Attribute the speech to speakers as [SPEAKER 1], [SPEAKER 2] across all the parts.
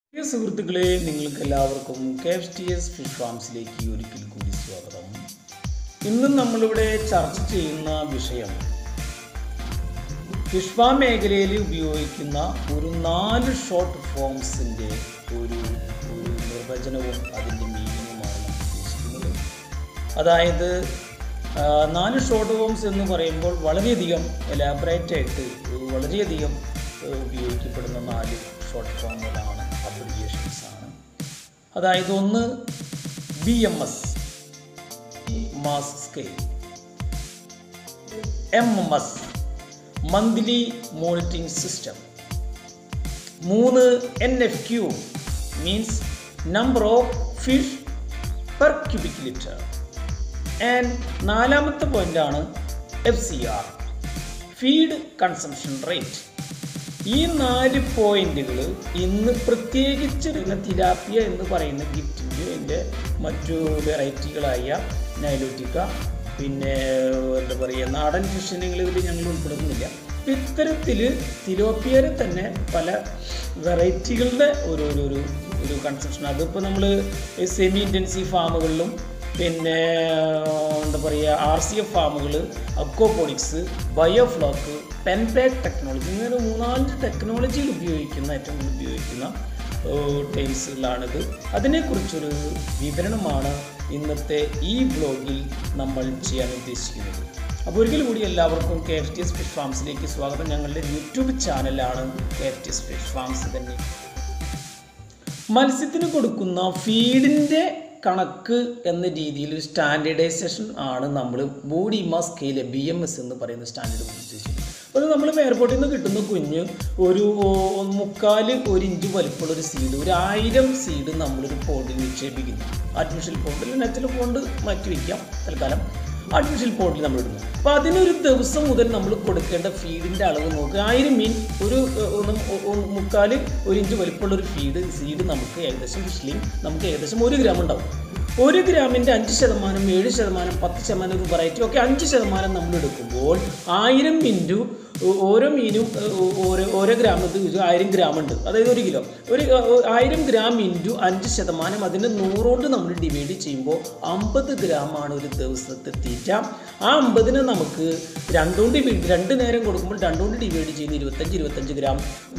[SPEAKER 1] പ്രിയ സുഹൃത്തുക്കളെ നിങ്ങൾക്ക് എല്ലാവർക്കും K F T S fish ഫാംസിലേക്ക് ഒരിക്കൽ കൂടി സ്വാഗതം ഇന്ന് നമ്മളിവിടെ ചർച്ച ചെയ്യുന്ന വിഷയം ഫിഷ് ഫാം മേഖലയിൽ ഉപയോഗിക്കുന്ന ഒരു നാല് ഷോർട്ട് ഫോംസിൻ്റെ ഒരു ഒരു നിർവചനവും അതിൻ്റെ മീനിങ്ങുമാണ് നമ്മൾ ഉദ്ദേശിക്കുന്നത് അതായത് ആ, നാല് ഷോർട്ട് ഫോംസ് എന്ന് പറയുമ്പോൾ വളരെയധികം എലാബറേറ്റ് ആയിട്ട് വളരെയധികം ഏഹ്, ഉപയോഗിക്കപ്പെടുന്ന നാല് ഷോർട്ട് ഫോമുകളാണ് അബ്രിവിയേഷൻസ് ആണ് അതായത് ഒന്ന് B M S mass scale M M S monthly monitoring system മൂന്ന് N F Q means number of fish per cubic litre and നാലാമത്തെ പോയിന്റാണ് F C R feed consumption rate ഈ നാല് പോയിന്റുകൾ ഇന്ന് പ്രത്യേകിച്ച് പിന്നെ തിലാപ്പിയ എന്ന് പറയുന്ന ഗിഫ്റ്റിൻ്റെ എൻ്റെ മറ്റു വെറൈറ്റികളായ നൈലോട്ടിക്ക പിന്നെ എന്താ പറയുക നാടൻ ഫിഷിനുകളിൽ ഞങ്ങൾ ഉൾപ്പെടുന്നില്ല അപ്പം ഇത്തരത്തിൽ തിലോപ്പിയരെ തന്നെ പല വെറൈറ്റികളുടെ ഒരു ഒരു ഒരു ഒരു കൺസെപ്ഷൻ അതിപ്പോൾ നമ്മൾ സെമി ഇൻറ്റൻസീവ് ഫാമുകളിലും പിന്നെ എന്താ പറയുക ആർ സി എഫ് ഫാമുകൾ അക്വോപോണിക്സ് ബയോഫ്ലോക്ക് പെൻപാക്ക് ടെക്നോളജി ഇങ്ങനെ മൂന്നാല് ടെക്നോളജിയിൽ ഉപയോഗിക്കുന്ന ഏറ്റവും കൂടുതൽ ഉപയോഗിക്കുന്ന ടൈംസുകളാണിത് അതിനെക്കുറിച്ചൊരു വിവരണമാണ് ഇന്നത്തെ ഈ ബ്ലോഗിൽ നമ്മൾ ചെയ്യാൻ ഉദ്ദേശിക്കുന്നത് അപ്പോൾ ഒരിക്കൽ കൂടി എല്ലാവർക്കും K F T S fish ഫാംസിലേക്ക് സ്വാഗതം ഞങ്ങളുടെ യൂട്യൂബ് ചാനലാണ് K F T S fish farms തന്നെ മത്സ്യത്തിന് കൊടുക്കുന്ന ഫീഡിൻ്റെ കണക്ക് എന്ന രീതിയിൽ സ്റ്റാൻഡേർഡൈസേഷൻ ആണ് നമ്മൾ body mass scale B M S എന്ന് പറയുന്ന സ്റ്റാൻഡേർഡ് ഉദ്ദേശിക്കുന്നത് അത് നമ്മൾ എയർപോർട്ടിൽ നിന്ന് കിട്ടുന്ന കുഞ്ഞ് ഒരു ഓ, മുക്കാല് ഒരു ഇഞ്ച് വലിപ്പമുള്ള ഒരു സീഡ് ഒരു ആയിരം സീഡ് നമ്മളൊരു പോണ്ടിൽ നിക്ഷേപിക്കുന്നു ആർട്ടിഫിഷ്യൽ പോണ്ടിൽ നാച്ചുറൽ പോണ്ട് മാറ്റി വയ്ക്കാം തൽക്കാലം ആർട്ടിഫിഷ്യൽ പോണ്ടിൽ നമ്മൾ ഇടുന്നു അപ്പോൾ അതിനൊരു ദിവസം മുതൽ നമ്മൾ കൊടുക്കേണ്ട ഫീഡിൻ്റെ അളവ് നോക്കുക ആയിരം മീൻ ഒരു ഏഹ്, ഒന്ന് ഒ- ഒ- മുക്കാല് ഒരു ഇഞ്ച് വലിപ്പമുള്ള ഒരു ഫീഡ് സീഡ് നമുക്ക് ഏകദേശം ഫിഷ്ലിംഗ് നമുക്ക് ഏകദേശം ഒരു ഗ്രാം ഉണ്ടാവും ഒരു ഗ്രാമിൻ്റെ അഞ്ച് ശതമാനം ഏഴ് ശതമാനം പത്ത് ശതമാനം ഒരു വെറൈറ്റി ഒക്കെ അഞ്ച് ശതമാനം നമ്മൾ എടുക്കുമ്പോൾ ആയിരം ഇൻറ്റു ഓരോ മീനും ഏഹ്, ഓരോ ഓരോ ഗ്രാമത്തിൽ ഒരു ആയിരം ഗ്രാം ഉണ്ട് അതായത് ഒരു കിലോ ഒരു ഏഹ്, ആയിരം ഗ്രാം ഇൻറ്റു അഞ്ച് ശതമാനം അതിൻ്റെ നൂറുകൊണ്ട് നമ്മൾ ഡിവൈഡ് ചെയ്യുമ്പോൾ അമ്പത് ഗ്രാമാണ് ഒരു ദിവസത്തെ തീറ്റ ആ അമ്പതിനെ നമുക്ക് രണ്ടുകൊണ്ട് ഡിവൈഡ് രണ്ട് നേരം കൊടുക്കുമ്പോൾ രണ്ടുകൊണ്ട് ഡിവൈഡ് ചെയ്യുന്ന ഇരുപത്തഞ്ച് ഇരുപത്തഞ്ച് ഗ്രാം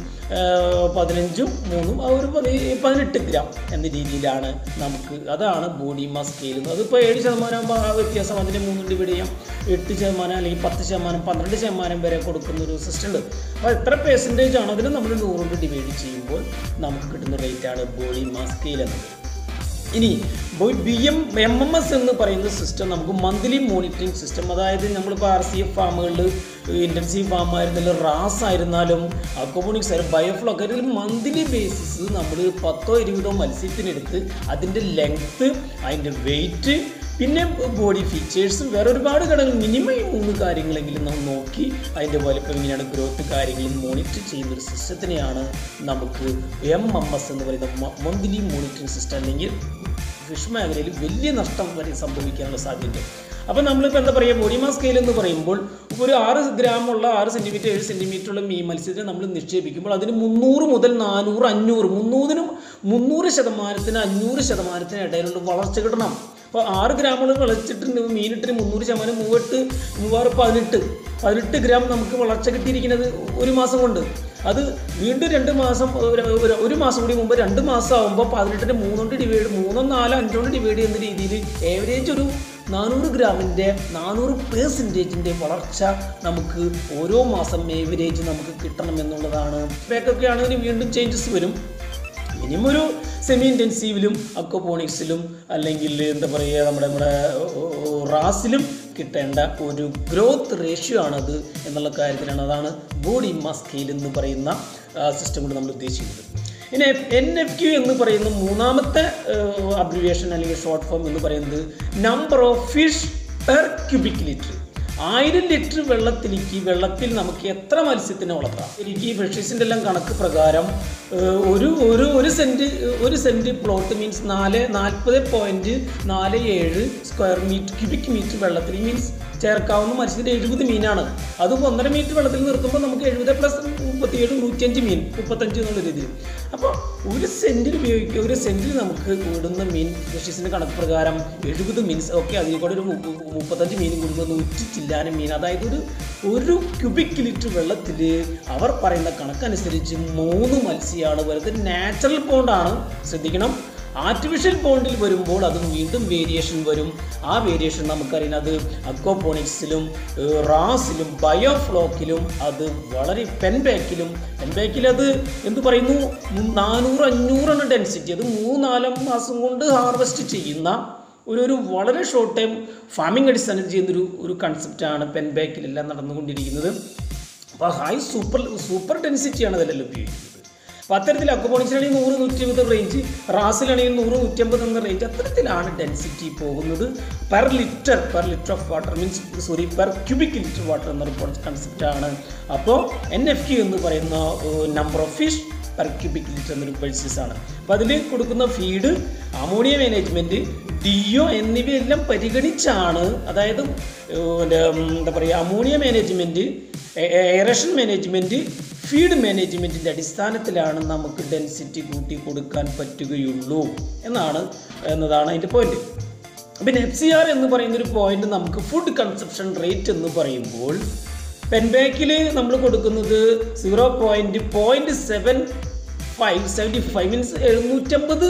[SPEAKER 1] ഏഹ്, പതിനഞ്ചും മൂന്നും ആ ഒരു പതി- പതിനെട്ട് ഗ്രാം എന്ന രീതിയിലാണ് നമുക്ക് അതാണ് ബോഡി മാസ് സ്കെയിൽ അതിപ്പോൾ ഏഴ് ശതമാനം ആകുമ്പോൾ ആ വ്യത്യാസം അതിനെ മൂന്നും ഡിവൈഡ് ചെയ്യാം എട്ട് ശതമാനം അല്ലെങ്കിൽ പത്ത് ശതമാനം പന്ത്രണ്ട് ശതമാനം വരെ കൊടുക്കുന്ന ഒരു സിസ്റ്റം ഉണ്ട് അപ്പോൾ എത്ര പെർസെൻറ്റേജ് ആണോ അതിന് നമ്മൾ നൂറുകൊണ്ട് ഡിവൈഡ് ചെയ്യുമ്പോൾ നമുക്ക് കിട്ടുന്ന റേറ്റാണ് ബോഡി മാസ് സ്കെയിൽ എന്നത് ഇനി B M M M S എന്ന് പറയുന്ന സിസ്റ്റം നമുക്ക് മന്ത്ലി മോണിറ്ററിംഗ് സിസ്റ്റം അതായത് നമ്മളിപ്പോൾ ആർ സി എഫ് ഫാമുകളിൽ ഇൻറ്റൻസീവ് ഫാം ആയിരുന്നാലും റാസ് ആയിരുന്നാലും അക്വബോണിക്സ് ആയാലും ബയോഫ്ലോ ഒക്കെ ആയാലും മന്ത്ലി ബേസിസ് നമ്മൾ പത്തോ ഇരുപതോ മത്സ്യത്തിനെടുത്ത് അതിൻ്റെ ലെങ്ത്ത് അതിൻ്റെ വെയിറ്റ് പിന്നെ ബോഡി ഫീച്ചേഴ്സും വേറെ ഒരുപാട് ഘടകങ്ങൾ മിനിമം ഈ മൂന്ന് കാര്യങ്ങളെങ്കിലും നമ്മൾ നോക്കി അതിൻ്റെ വലിപ്പം എങ്ങനെയാണ് ഗ്രോത്ത് കാര്യങ്ങളും മോണിറ്റർ ചെയ്യുന്ന ഒരു സിസ്റ്റത്തിനെയാണ് നമുക്ക് എം എം എസ് എന്ന് പറയുന്ന മന്ത്ലി മോണിറ്ററിംഗ് സിസ്റ്റം അല്ലെങ്കിൽ ഫിഷ് മേഖലയിൽ വലിയ നഷ്ടം വരെ സംഭവിക്കാനുള്ള സാധ്യതയുണ്ട് അപ്പോൾ നമ്മളിപ്പോൾ എന്താ പറയുക ബോഡി മാസ് സ്കെയിൽ എന്ന് പറയുമ്പോൾ ഇപ്പോൾ ഒരു ആറ് ഗ്രാമുള്ള ആറ് സെൻറ്റിമീറ്റർ ഏഴ് സെൻറ്റിമീറ്റർ ഉള്ള മീൻ മത്സ്യത്തെ നമ്മൾ നിക്ഷേപിക്കുമ്പോൾ അതിന് മുന്നൂറ് മുതൽ നാനൂറ് അഞ്ഞൂറ് മുന്നൂറിനും മുന്നൂറ് ശതമാനത്തിന് അഞ്ഞൂറ് ശതമാനത്തിന് ഇടയിലുള്ള വളർച്ച കിട്ടണം അപ്പോൾ ആറ് ഗ്രാമുകൾ വളർച്ചിട്ട് മീനിട്ടിന് മുന്നൂറ് ശതമാനം മൂവെട്ട് മൂവാറ് പതിനെട്ട് പതിനെട്ട് ഗ്രാം നമുക്ക് വളർച്ച കിട്ടിയിരിക്കുന്നത് ഒരു മാസം കൊണ്ട് അത് വീണ്ടും രണ്ട് മാസം ഒരു- ഒരു- ഒരു മാസം കൂടി മുമ്പ് രണ്ട് മാസം ആകുമ്പോൾ പതിനെട്ടിന് മൂന്നുകൊണ്ട് ഡിവൈഡ് മൂന്നോ നാലോ അഞ്ചോണ്ട് ഡിവൈഡ് ചെയ്യുന്ന രീതിയിൽ ഏവറേജ് ഒരു നാനൂറ് ഗ്രാമിൻ്റെ നാനൂറ് പേഴ്സൻറ്റേജിൻ്റെ വളർച്ച നമുക്ക് ഓരോ മാസം ഏവറേജ് നമുക്ക് കിട്ടണം എന്നുള്ളതാണ് ഇവയൊക്കെ ആണെങ്കിൽ വീണ്ടും ചേഞ്ചസ് വരും മിനിമം ഒരു സെമി ഇൻറ്റൻസീവിലും അക്വപോണിക്സിലും അല്ലെങ്കിൽ എന്താ പറയുക നമ്മുടെ നമ്മുടെ ഓ, ഓ, റാസിലും കിട്ടേണ്ട ഒരു ഗ്രോത്ത് റേഷ്യോ ആണത് എന്നുള്ള കാര്യത്തിലാണ് അതാണ് ബോഡി മാസ് സ്കെയിൽ എന്ന് പറയുന്ന സിസ്റ്റം കൊണ്ട് നമ്മൾ ഉദ്ദേശിക്കുന്നത് ഇനി എൻ എഫ് ക്യു എന്ന് പറയുന്ന മൂന്നാമത്തെ അബ്രിവിയേഷൻ അല്ലെങ്കിൽ ഷോർട്ട് ഫോം എന്ന് പറയുന്നത് number of fish per cubic litre ആയിരം ലിറ്റർ വെള്ളത്തിലേക്ക് വെള്ളത്തിൽ നമുക്ക് എത്ര മത്സ്യത്തിനെ വളർത്താം എനിക്ക് ഈ ഫിഷീസിൻ്റെ എല്ലാം കണക്ക് പ്രകാരം ഏഹ്, ഒരു ഒരു ഒരു സെൻറ്റ് ഒരു സെൻറ്റ് പ്ലോട്ട് മീൻസ് നാല് നാൽപ്പത് പോയിൻറ്റ് നാല് ഏഴ് സ്ക്വയർ മീറ്റർ ക്യൂബിക് മീറ്റർ വെള്ളത്തിൽ മീൻസ് ചേർക്കാവുന്ന മത്സ്യത്തിൻ്റെ എഴുപത് മീനാണ് അത് ഒന്നര മീറ്റർ വെള്ളത്തിൽ നിർത്തുമ്പോൾ നമുക്ക് എഴുപത് പ്ലസ് മുപ്പത്തിയേഴ് നൂറ്റിയഞ്ച് മീൻ മുപ്പത്തഞ്ച് എന്നുള്ള രീതിയിൽ അപ്പോൾ ഒരു സെൻറ്റിൽ ഉപയോഗിക്കുക ഒരു സെൻറ്റിൽ നമുക്ക് കൂടുന്ന മീൻ ഫിഷീസിൻ്റെ കണക്ക് പ്രകാരം എഴുപത് മീൻസ് ഓക്കെ അതിൽ കൂടെ ഒരു മുപ്പ- മുപ്പത്തഞ്ച് മീൻ കൂടുമ്പോൾ നൂറ്റി ചില്ലാനം മീൻ അതായത് ഒരു ഒരു ക്യൂബിക് ലിറ്റർ വെള്ളത്തിൽ അവർ പറയുന്ന കണക്കനുസരിച്ച് മൂന്ന് മത്സ്യമാണ് വരുന്നത് നാച്ചുറൽ പോണ്ടാണ് ശ്രദ്ധിക്കണം ആർട്ടിഫിഷ്യൽ പോണ്ടിൽ വരുമ്പോൾ അത് വീണ്ടും വേരിയേഷൻ വരും ആ വേരിയേഷൻ നമുക്കറിയാം അത് അക്വപോണിക്സിലും റാസിലും ബയോഫ്ലോക്കിലും അത് വളരെ പെൻബാക്കിലും പെൻബാക്കിൽ അത് എന്ത് പറയുന്നു നാനൂറ് അഞ്ഞൂറാണ് ഡെൻസിറ്റി അത് മൂന്നാലാം മാസം കൊണ്ട് ഹാർവെസ്റ്റ് ചെയ്യുന്ന ഒരു ഒരു വളരെ ഷോർട്ട് ടൈം ഫാമിംഗ് അടിസ്ഥാനത്തിൽ ചെയ്യുന്നൊരു ഒരു കൺസെപ്റ്റാണ് പെൻബാക്കിലെല്ലാം നടന്നുകൊണ്ടിരിക്കുന്നത് അപ്പോൾ ഹൈ സൂപ്പർ സൂപ്പർ ഡെൻസിറ്റിയാണ് അതിലെല്ലാം ഉപയോഗിക്കുന്നത് അപ്പോൾ അത്തരത്തിൽ അക്വപോണിക്സിലാണെങ്കിൽ നൂറ് നൂറ്റി അമ്പത് റേഞ്ച് റാസിലാണെങ്കിൽ നൂറ് നൂറ്റമ്പത് എന്ന റേഞ്ച് അത്തരത്തിലാണ് ഡെൻസിറ്റി പോകുന്നത് per litre per litre of water means sorry per cubic litre water എന്നൊരു കൺസെപ്റ്റാണ് അപ്പോൾ എൻ എഫ് ക്യു എന്ന് പറയുന്ന number of fish per cubic litre എന്നൊരു ബേസിസ് ആണ് അപ്പോൾ അതിൽ കൊടുക്കുന്ന ഫീഡ് അമോണിയ മാനേജ്മെൻറ്റ് ഡിഒ എന്നിവയെല്ലാം പരിഗണിച്ചാണ് അതായത് ഏഹ്, പിന്നെ, ഉം, എന്താ പറയുക ammonia management aeration management feed മാനേജ്മെൻറ്റിൻ്റെ അടിസ്ഥാനത്തിലാണ് നമുക്ക് ഡെൻസിറ്റി കൂട്ടി കൊടുക്കാൻ പറ്റുകയുള്ളൂ എന്നാണ് എന്നതാണ് അതിൻ്റെ പോയിന്റ് പിന്നെ എഫ് സി ആർ എന്ന് പറയുന്ന ഒരു പോയിന്റ് നമുക്ക് ഫുഡ് കൺസപ്ഷൻ റേറ്റ് എന്ന് പറയുമ്പോൾ പെൻബാക്കിൽ നമ്മൾ കൊടുക്കുന്നത് zero point point seven five seventy five means എഴുന്നൂറ്റമ്പത്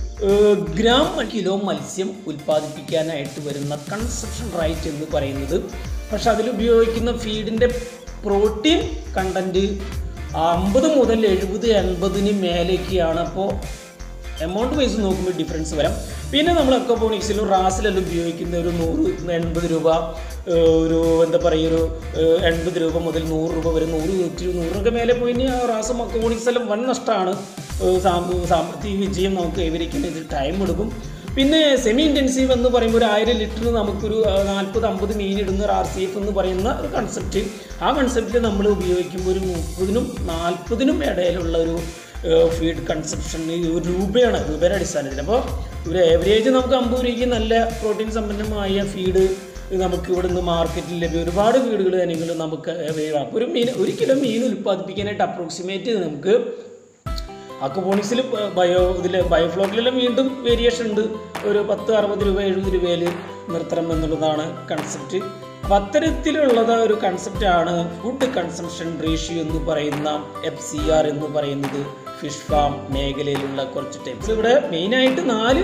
[SPEAKER 1] ഗ്രാം കിലോ മത്സ്യം ഉൽപ്പാദിപ്പിക്കാനായിട്ട് വരുന്ന കൺസപ്ഷൻ റൈറ്റ് എന്ന് പറയുന്നത് പക്ഷെ അതിൽ ഉപയോഗിക്കുന്ന ഫീഡിൻ്റെ പ്രോട്ടീൻ കണ്ടൻറ്റ് അമ്പത് മുതൽ എഴുപത് എൺപതിന് മേലേക്കാണ് അപ്പോൾ എമൗണ്ട് വൈസ് നോക്കുമ്പോൾ ഡിഫറൻസ് വരാം പിന്നെ നമ്മൾ അക്വപോണിക്സിലും റാസിലെല്ലാം ഉപയോഗിക്കുന്ന ഒരു നൂറ് എൺപത് രൂപ ഏഹ് ഒരു എന്താ പറയുക ഒരു ഏഹ് എൺപത് രൂപ മുതൽ നൂറ് രൂപ വരെ നൂറ് നൂറ്റി നൂറൊക്കെ മേലെ പോയി ഇനി ആ റാസും അക്വപോണിക്സ് എല്ലാം വൻ നഷ്ടമാണ് ഏഹ് സാമ്പ- സാമ്പത്തിക വിജയം നമുക്ക് കൈവരിക്കാൻ ഇത് ടൈം എടുക്കും പിന്നെ സെമി ഇൻറ്റൻസീവ് എന്ന് പറയുമ്പോൾ ഒരു ആയിരം ലിറ്ററിന് നമുക്കൊരു നാൽപ്പത് അമ്പത് മീൻ ഇടുന്ന ആർ സി എഫ് എന്ന് പറയുന്ന ഒരു കൺസെപ്റ്റ് ആ കൺസെപ്റ്റിൽ നമ്മൾ ഉപയോഗിക്കുമ്പോൾ ഒരു മുപ്പതിനും നാൽപ്പതിനും ഇടയിലുള്ള ഒരു ഫീഡ് കൺസപ്ഷൻ ഒരു രൂപയാണ് രൂപയുടെ അടിസ്ഥാനത്തിൽ അപ്പോൾ ഒരു ഏവറേജ് നമുക്ക് അമ്പത് രൂപയ്ക്ക് നല്ല പ്രോട്ടീൻ സമ്പന്നമായ ഫീഡ് നമുക്ക് ഇവിടെ നിന്ന് മാർക്കറ്റിൽ ലഭ്യം ഒരുപാട് ഫീഡുകൾ തന്നെങ്കിലും നമുക്ക് available ആണ്. അപ്പോൾ ഒരു മീൻ ഒരു കിലോ മീൻ ഉൽപ്പാദിപ്പിക്കാനായിട്ട് അപ്രോക്സിമേറ്റ് നമുക്ക് അക്വപോണിക്സിൽ ബയോ ഇതിൽ ബയോഫ്ലോക്കിലെല്ലാം വീണ്ടും വേരിയേഷൻ ഉണ്ട് ഒരു പത്ത് അറുപത് രൂപ എഴുപത് രൂപയിൽ നിർത്തണം എന്നുള്ളതാണ് കൺസെപ്റ്റ് അപ്പം അത്തരത്തിലുള്ളത് ഒരു കൺസെപ്റ്റാണ് ഫുഡ് കൺസംഷൻ റേഷ്യോ എന്ന് പറയുന്ന എഫ് സി ആർ എന്ന് പറയുന്നത് ഫിഷ് ഫാം മേഖലയിലുള്ള കുറച്ച് ടിപ്സ് ഇവിടെ മെയിനായിട്ട് നാല്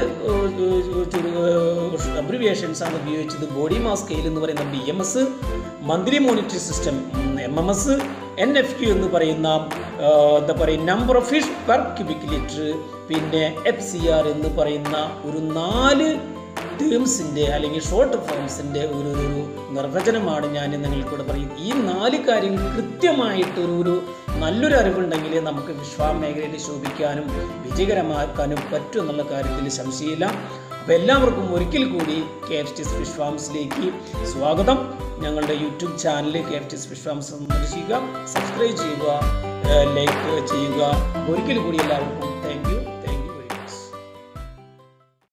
[SPEAKER 1] അബ്രിവിയേഷൻസ് ആണ് ഉപയോഗിച്ചത് ബോഡി മാസ് സ്കെയിൽ എന്ന് പറയുന്ന B M S monthly monitoring system M M S N F Q എന്ന് പറയുന്ന ആ, എന്താ പറയുക number of fish per cubic litre പിന്നെ എഫ് സി ആർ എന്ന് പറയുന്ന ഒരു നാല് ടേംസിൻ്റെ അല്ലെങ്കിൽ ഷോർട്ട് ഫോംസിൻ്റെ ഒരു ഒരു ഒരു നിർവചനമാണ് ഞാൻ നിങ്ങൾക്കൂടെ പറയും ഈ നാല് കാര്യങ്ങൾ കൃത്യമായിട്ടൊരു ഒരു നല്ലൊരു അറിവുണ്ടെങ്കിൽ നമുക്ക് വിശ്വാമ മേഖലയിൽ ശോഭിക്കാനും വിജയകരമാക്കാനും പറ്റും എന്നുള്ള കാര്യത്തിൽ സംശയമില്ല അപ്പോൾ എല്ലാവർക്കും ഒരിക്കൽ കൂടി കെ എഫ് ടി ഫിഷ് ഫാംസിലേക്ക് സ്വാഗതം ഞങ്ങളുടെ YouTube channel K F T fish farms സന്ദർശിക്കുക സബ്സ്ക്രൈബ് ചെയ്യുക ലൈക്ക് ചെയ്യുക ഒരിക്കൽ കൂടി എല്ലാവർക്കും